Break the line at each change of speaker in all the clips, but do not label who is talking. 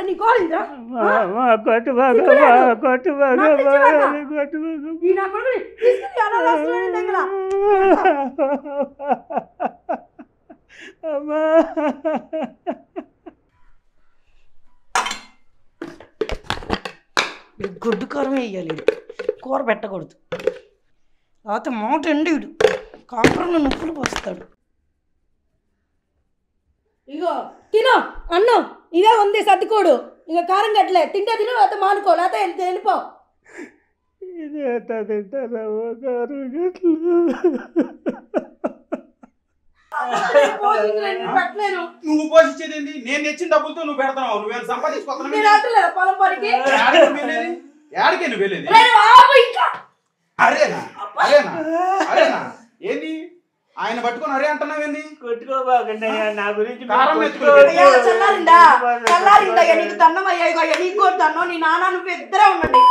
నీ కోరిందా
అమ్మా కొట్టు బాగా
సిగ్గులేదు.
కొట్టు బాగా
నాకు తెచ్చివ్వక.
కొట్టు బాగా
ఈ నా కొడుకుని తీసుకుని అలా రాస్తున్నాడు నీ దగ్గర
అమ్మా
వీడు గొడ్డు కారం వేయాలి వీడు. కూర పెట్టకూడదు లేకపోతే మాట ఎండి వీడు కాపురంలో నొప్పులు పోస్తాడు ఇగో తిను అన్నం ఇదే ఉంది సర్దుకోడు ఇక కారం కట్టలే తింటే తిను లేకపోతే మానుకో లేకపోతే వెళ్ళి- వెళ్ళిపో
ఇది ఎట్లా తింటారమ్మా గారు గట్లు
పెట్టలేను
నువ్వు పోషించేది ఏంది నేను తెచ్చిన డబ్బులతో నువ్వు పెడతావు నువ్వేం
నేను
సంపాదించుకోతున్నావు
ఆటలేదు పొలం పనికి
ఏడికే నువ్వు వెళ్ళేది
నేను ఆపు ఇంకా
అరేనా అరేనా అరేనా ఏంది ఆయన పట్టుకొని అరే అంటున్నావు ఏంది
కొట్టుకోబాకండి నా గురించి మీరు
కారం
కొట్టుకోవద్దు.
ఎత్తుకుని
అయ్యా, చల్లారిందా చల్లారిందా అయ్యా, నీకు దండం అయ్యా ఇగో అయ్యా, నీకు కూడా దండం నీ నాన్న నువ్వు ఇద్దరే ఉండండి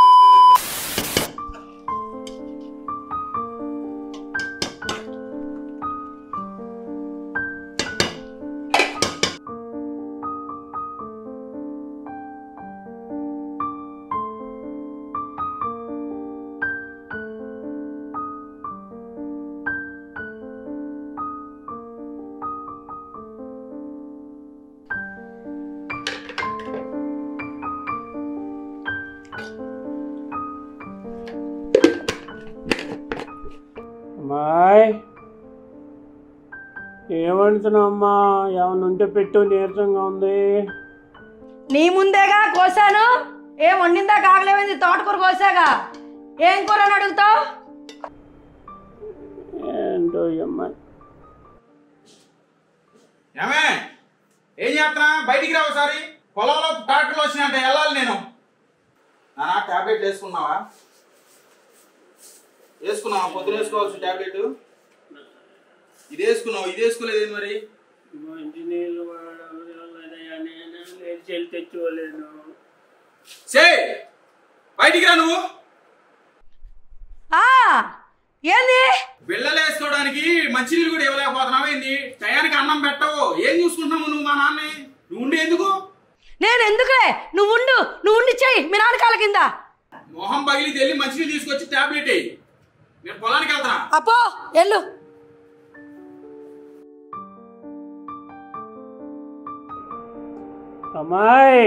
అమ్మాయ్ ఏమంటున్నావు అమ్మా ఏమన్నా ఉంటే పెట్టు నీరసంగా ఉంది
నీ ముందేగా కోసాను ఏం వండిందా కాగలేమైంది తోటకూర కోసాగా ఏం కూర అని అడుగుతావు
ఏంటో ఈ అమ్మాయి
ఏమే ఏం చేస్తున్నా బయటికి రా ఒకసారి పొలంలో ట్రాక్టర్లు వచ్చినాయంటే వెళ్ళాలి నేను నానా టాబ్లెట్ వేసుకున్నావా వేసుకున్నావా పొద్దున వేసుకోవాల్సిన టాబ్లెట్ ఇది వేసుకున్నావు ఇది వేసుకోలేదు ఏంది మరి
మంచి నీళ్ళు నేను లేచి తెచ్చుకోలేను
సే బయటికి రా నువ్వు
ఆ, ఏంది
బిళ్ళలు వేసుకోవడానికి మంచినీళ్ళు కూడా ఇవ్వలేకపోతున్నావు ఏంది టయానికి అన్నం పెట్టవు ఏం చూసుకుంటున్నావు నువ్వు మా నాన్నని నువ్వు ఉండి ఎందుకు
నేను ఎందుకులే నువ్వు ఉండు నువ్వు ఉండి చెయ్యి మీ నాన్న కాళ్ళ కింద
మొహం పగిలి వెళ్ళి మంచినీళ్ళు తీసుకొచ్చి టాబ్లెట్ వేయి నేను పొలానికి వెళ్తున్నా
అప్పో ఎల్లు
అమ్మాయి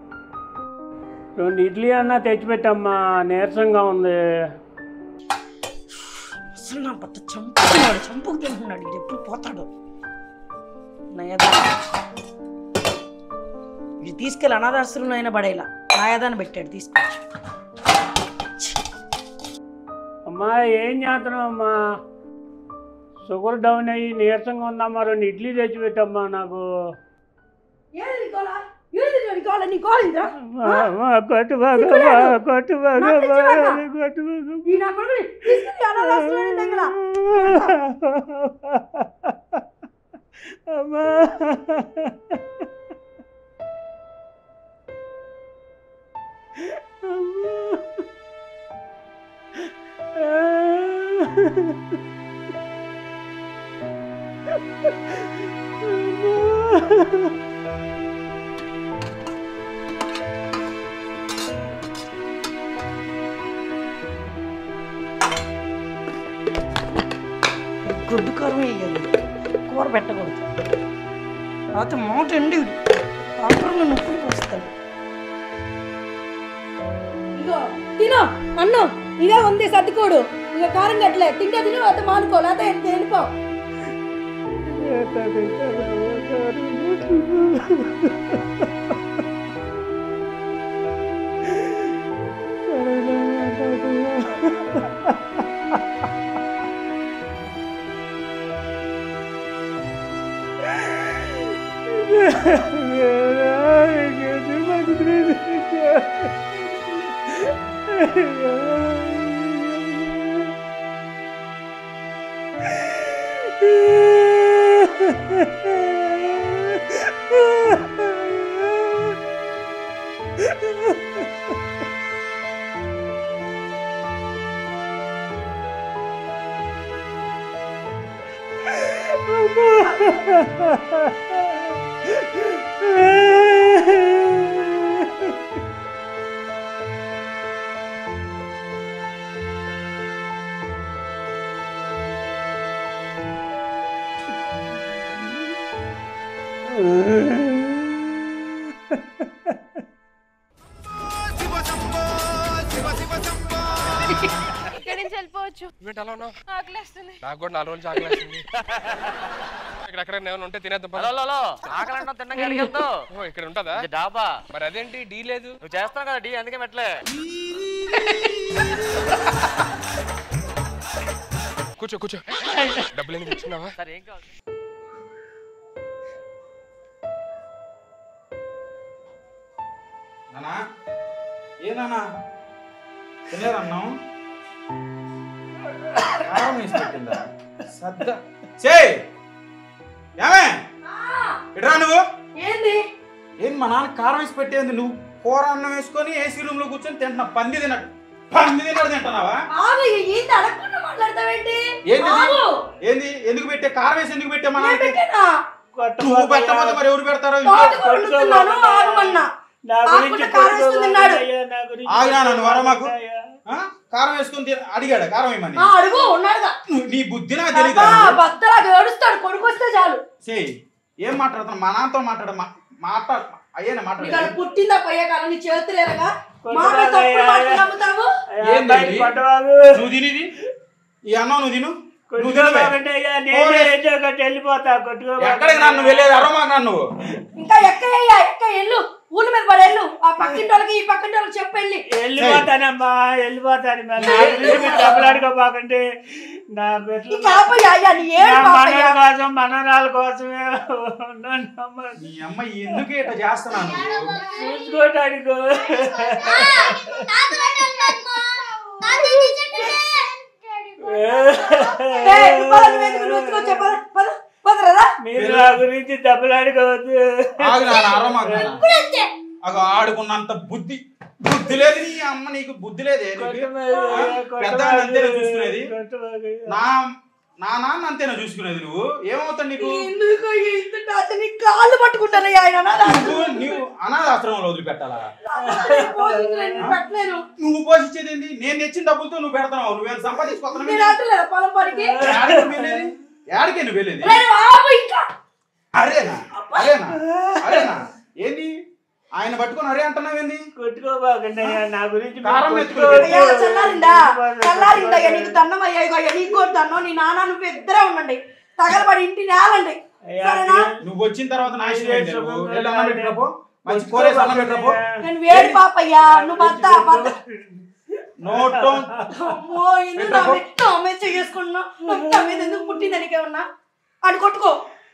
రెండు ఇడ్లీ అన్నా తెచ్చిపెట్టమ్మా నీరసంగా ఉంది
అసలు నా పట్ట చంపుతున్నాడు చంపుకు తింటున్నాడు ఇది ఎప్పుడు పోతాడు నయదా ఇది తీసుకెళ్ళి అనాథాశ్రమంలో అయినా పడేలా నాయదాన్ని పెట్టాడు తీసుకొచ్చి
అమ్మా ఏం చేస్తున్నావు అమ్మా షుగర్ డౌన్ అయ్యి నీరసంగా ఉందమ్మా రెండు ఇడ్లీ తెచ్చిపెట్టమ్మా నాకు
నీ కోలిందా
అమ్మా, కొట్టు బాగా
సిగ్గులేదు.
కొట్టు బాగా
నాకు తెచ్చివ్వక.
కొట్టు బాగా
ఈ నా కొడుకుని తీసుకెళ్ళి అనాథాశ్రమంలో దగ్గర
అమ్మా
గొడ్డు కారం వేయాలి కూర పెట్టకూడదు లేకపోతే మాట ఎండి వీడు. కాపురంలో నొప్పులు పోస్తాడు ఇగో తిను అన్నం ఇదే ఉంది సర్దుకోడు ఇక కారం కట్టలే తింటే తిను లేకపోతే మానుకో లేకపోతే వెళ్ళి- వెళ్ళిపో
ఇక్కడి నుంచి వెళ్ళిపోవచ్చు
ఇవేంటి అలా ఉన్నావు
ఆకలేస్తుంది
నాకు కూడా నాలుగు రోజులు ఆకలేస్తుంది ఇక్కడ ఎక్కడ ఏమైనా ఉంటే తినేద్దాం పద.
హలో హలో ఆకలంటావు తిన్నాక ఎక్కడికి వెళ్తావు
ఓ ఇక్కడ ఉంటుందా
ఇది డాబా
మరి అదేంటి డీ లేదు
నువ్వు చేస్తావు కదా డి అందుకే మెట్లే
కూర్చో కూర్చో డబ్బులు ఎందుకు ఇచ్చున్నావా
సరే ఏం కావాలి
నానా ఏనానా తినేదన్నాం కారం వేసి పెట్టిందా సద్ద చే ఏమే ఇట్రా నువ్వు
ఏంది
ఏంది మా నాన్న కారం వేసి పెట్టేది నువ్వు కూర అన్నం వేసుకొని ఏసీ రూమ్ లో కూర్చొని తింటున్నా పంది తినట్టు పంది తిన్నాడు తింటున్నావా
ఆగు ఏంది అడగకుండా మాట్లాడతావేంటి
ఏంది
ఆగు
ఏంది ఎందుకు పెట్టే కారం వేసి ఎందుకు పెట్టే మా
నేను
నాన్నకి
పెట్టానా
నువ్వు పెట్టకపోతే మరి ఎవరు పెడతారో ఇంట్లో?
తోటకూర వండుతున్నాను ఆగమన్నా
నా గురించి
ఆకుండా కారం వేసుకుని తిన్నాడు
కొట్టుకోవద్దయ్యా, నా గురించి
ఆగినా నన్ను వరం మాకు
కొట్టుకోవద్దయ్యా.
ఆ? కారం వేసుకుని తిన- అడిగాడు కారం ఏమని
ఆ, అడుగు ఉన్నాడుగా
నువ్వు- నీ బుద్ధి నాకు తెలియదు
అబ్బా, బద్దలాగా ఏడుస్తాడు కొడుకు వస్తే చాలు
సేయ్ ఏం మాట్లాడుతున్నా మా నాన్నతో మాట్లాడ మాట్లాడ అయ్యేనా
నీకు
మాట్లాడ
అక్కడ పుట్టిందా పోయే కాలం నీ చేతులేరగా మా మీద
కొట్టుకోవద్దయ్యా.
తప్పుడు మాటలు నమ్ముతావు
అయ్యా,
ఏంది
బయట
ఇది?
కొట్టబాబు.
నువ్వు తినిది ఈ అన్నం నువ్వు తిను నువ్వు తినవే
కొట్టుకోబాకంటే అయ్యా, నేనే
ఓరే.
ఏదో ఒకటి వెళ్ళిపోతా కొట్టుకోబాకంటే.
ఎక్కడికి నన్ను వెళ్ళేది అరవ మాకు నన్ను
ఇంకా ఎక్కయ్యా ఎక్క ఎల్లు ఊళ్ళ మీద పడి ఎల్లు ఆ పక్కింటి వాళ్ళకి ఈ పక్కింటి వాళ్ళకి చెప్పు వెళ్ళి
వెళ్ళిపోతానమ్మా వెళ్ళిపోతాను మరి నా గురించి మీరు డబ్బులాడుకోబాకంటే నా బిడ్డలు
ఇంకా ఆపయ్యా అయ్యా నీ
నా
ఏడు పాపయ్యా
మనవల కోసం మనవరాల కోసమే ఉన్నానమ్మా.
నీ అమ్మ ఎందుకు ఇట్లా చేస్తున్నాను
చూసుకోవటానికి
ఏయ్, నువ్వు పద, నువ్వు ఎందుకు నువ్వు వచ్చి పద, పద, పదరా
మీరు నా గురించి డబ్బులాడుకోవద్దు
ఆగు నాన్న అరవ మాకు నాన్న. అగో ఆడుకున్నంత బుద్ధి బుద్ధి లేదు నీ అమ్మ నీకు బుద్ధి లేదే నీకు? ఆ? పెద్ద ఆయన అంతేనా చూసుకునేది నా నా నాన్న అంతేనా చూసుకునేది నువ్వు ఏమవుతాడు నీకు
ఎందుకు ఇంత టార్చర్? నీ కాళ్ళు పట్టుకుంటానయ్యా ఆయన అనాథాశ్రమం.
నువ్వు నువ్వు అనాథాశ్రమంలో వదిలిపెట్టాలా
నేను పోషించలేను, నేను పెట్టలేను.
నువ్వు పోషించేది ఏంది నేను తెచ్చిన డబ్బులతో నువ్వు పెడతావు నువ్వేం సంపాదించుకోతున్నావు
నేను అంటలేదా పొలం పనికి
యాడికి నువ్వు వెళ్ళేది యాడికి నువ్వు వెళ్ళేది
నేను ఆపు ఇంకా
అరేనా అరేనా అరేనా ఏంది ఆయన పట్టుకొని అరే అంటున్నావు ఏంది
కొట్టుకోబాకండి అయ్యా నా గురించి మీరు
కారం
కొట్టుకోవద్దు.
అయ్యా చల్లారిందా చల్లారిందా అయ్యా నీకు దండం అయ్యా ఇగో అయ్యా నీకు కూడా దండం నీ నాన్న నువ్వు ఇద్దరే ఉండండి తగలబడి ఇంటి నేలండి
అయ్యా,
సరేనా
నువ్వు వచ్చిన తర్వాత నాశనం అయింది నువ్వు వెళ్ళి అన్నం పెట్టినపో మంచి కూరేసి అన్నం పెట్టినపో
నేను వేడి పాపయ్యా నువ్వు బద్ద బద్ద
నోటో
అమ్మో ఎందుకు నా మీద నా మీద చేసుకుంటున్నావు నా మీద ఎందుకు పుట్టింది నీకేమన్నా అని కొట్టుకో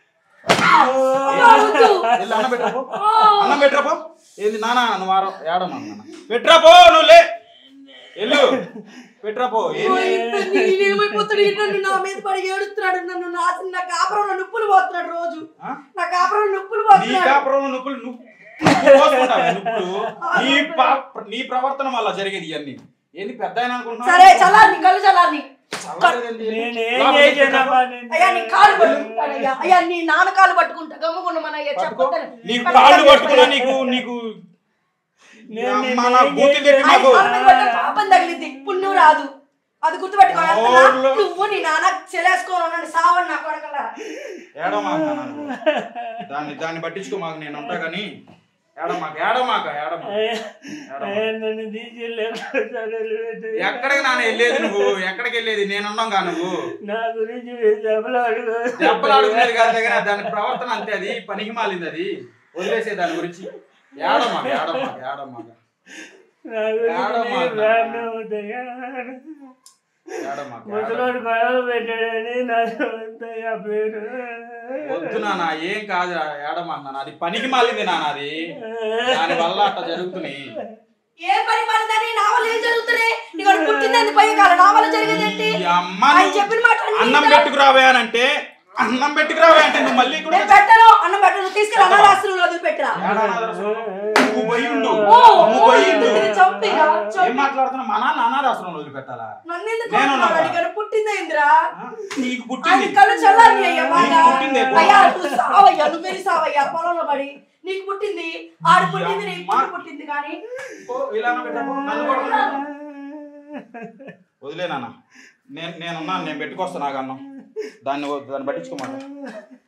అమ్మా, వద్దు.
వెళ్ళి అన్నం పెట్టినపో అన్నం పెట్టినపో ఏంది నాన్న నువ్వు వారం ఏడమా నాన్న పెట్టిరాపో నువ్వు లే వెళ్ళు పెట్టిరాపో
అమ్మో,
ఏంది
ఇంత నేనేమైపోతాడు ఈ నన్ను నా మీద పడి ఏడుస్తున్నాడు నన్ను నాశనం నా కాపురంలో నొప్పులు పోతున్నాడు రోజు
ఆ?
నా కాపురంలో నొప్పులు
నీ
పోతున్నాడు
కాపురంలో నొప్పులు నువ్వు నువ్వు పోసుకుంటావా నొప్పులు నీ పా- నీ ప్రవర్తన వల్ల జరిగేది ఇవన్నీ ఏంది పెద్ద ఆయన అనుకుంటున్నావు
సరే చల్లారి కళ్ళు చల్లారి
చల్లలేదండి.
నేనేం
లోపలికి
చేశానమ్మా
పెట్టిరాపో.
నేను?
అయ్యా నీ కాలు పట్టుకుంటాను అయ్యా అయ్యా నీ నాన్న కాలు పట్టుకుంటా గమ్ముకున్న మన అయ్యా
పట్టుకో
చెప్పొద్దని
నీకు కాళ్ళు పట్టుకున్నా నీకు నీకు
నేను-
అమ్మ
నేను
నా
ఏం
బూతులు తిట్టి
ఆయన
నాకు
కాలు మీద పడితే పాపం తగిలింది పుణ్యం రాదు అది గుర్తుపెట్టుకో వెళ్తున్నా?
ఓర్లో.
నువ్వు నీ నాన్న చెలేసుకొని ఉన్నాడు సావని నా కొడకల్లా
ఏడమాక నాన్న. దాన్ని దాన్ని పట్టించుకో మాకు నేను ఉంటా కానీ ఏడమాక ఏడమాక ఏడమాక
అయ్యా, నన్ను తీసుకెళ్ళి
ఎక్కడికి నాన్న వెళ్ళేది నువ్వు ఎక్కడికి వెళ్ళేది నేను ఉన్నాం కా నువ్వు
నా గురించి మీరు దెబ్బలాడుకో
దెబ్బలు ఆడుకునేది కాదు దగ్గర దాని ప్రవర్తన అంతే అది పనికి మాలింది అది వదిలేసే దాని గురించి ఏడమాక ఏడమాక ఏడమాక
నా గురించి
ఏడమ్మా.
మీరు రాను దయ్యా.
ఏడమాక
ముసలోడు గొడవలు పెట్టాడని నాకు దయ్యా పేరు
వద్దు నాన్న ఏం కాదు ఏడమాక నాన్న అది పనికి మాలింది నాన్న అది దాని వల్ల అట్లా జరుగుతున్నాయి
ఏ పని పడదని నా వల్ల ఏం జరుగుతుంది నీకు వాడు పుట్టింది పోయే కాలం నా వల్ల జరిగేది ఏంటి
ఈ అమ్మ
ఆయన
నువ్వు
చెప్పిన మాట అన్నీ
అన్నం
వింటారా?
పెట్టుకురావే అని అంటే అన్నం పెట్టుకురావే అంటే నువ్వు మళ్ళీ కూడా
నేను పెట్టను అన్నం పెట్టను తీసుకెళ్ళి అనాథాశ్రమంలో వదిలిపెట్టరా
నువ్వు పోయి ఉండు
ఓ,
నువ్వు
ఓ,
పోయి ఉండు
ఇంటిని చంపిరా,
ఏం
చంపి.
మాట్లాడుతున్నా మా నాన్న అనాథాశ్రమంలో వదిలిపెట్టాలా
నన్ను ఎందుకు
నేను
కొడుతున్నావు?
ఉన్నాగా.
నీకు ఏమైనా పుట్టిందా ఇందిరా
ఆ? నీకు
ఆయన
పుట్టింది
కళ్ళు చల్లారి అయ్యా బాగా
నీకు పుట్టిందే పో.
అయ్యా నువ్వు సావయ్యా నువ్వు వెళ్ళి సావయ్యా పొలంలో పడి నీకు పుట్టింది ఆడు పుట్టింది నీకు
అమ్మా.
పుట్టి పుట్టింది కానీ
పో, ఇలా అన్నం పెట్టు, పో. నన్ను కొడకు. వదిలే నాన్న నేను నేనున్నాను నేను పెట్టుకొస్తాను నాకు అన్నం దాన్ని దాన్ని పట్టించుకోమాట